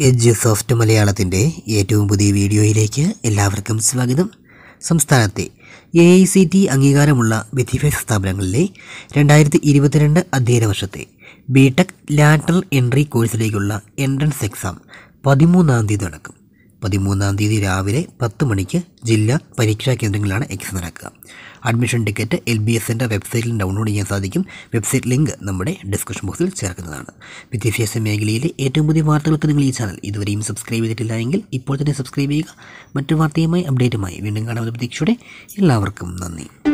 edge soft മലയാളത്തിൻ്റെ ഏറ്റവും പുതിയ വീഡിയോയിലേക്ക് എല്ലാവർക്കും സ്വാഗതം സംസ്ഥാനത്തെ എ ഐ സി ടി അംഗീകാരമുള്ള വിദ്യാഭ്യാസ സ്ഥാപനങ്ങളിലെ രണ്ടായിരത്തി ഇരുപത്തിരണ്ട് അധ്യയന വർഷത്തെ ബി ടെക് ലാറ്ററൽ എൻട്രി കോഴ്സിലേക്കുള്ള എൻട്രൻസ് എക്സാം പതിമൂന്നാം തീയതി നടക്കും പതിമൂന്നാം തീയതി രാവിലെ പത്ത് മണിക്ക് ജില്ലാ പരീക്ഷാ കേന്ദ്രങ്ങളിലാണ് എക്സാം നടക്കുക അഡ്മിഷൻ ടിക്കറ്റ് എൽ ബി എസിൻ്റെ വെബ്സൈറ്റിൽ ഡൗൺലോഡ് ചെയ്യാൻ സാധിക്കും വെബ്സൈറ്റ് ലിങ്ക് നമ്മുടെ ഡിസ്ക്രിപ്ഷൻ ബോക്സിൽ ചേർക്കുന്നതാണ് വിദ്യാഭ്യാസ മേഖലയിലെ ഏറ്റവും പുതിയ വാർത്തകൾക്ക് നിങ്ങൾ ഈ ചാനൽ ഇതുവരെയും സബ്സ്ക്രൈബ് ചെയ്തിട്ടില്ല എങ്കിൽ ഇപ്പോൾ തന്നെ സബ്സ്ക്രൈബ് ചെയ്യുക മറ്റു വാർത്തയുമായി അപ്ഡേറ്റുമായി വീണ്ടും കാണാമെന്ന പ്രതീക്ഷയോടെ എല്ലാവർക്കും നന്ദി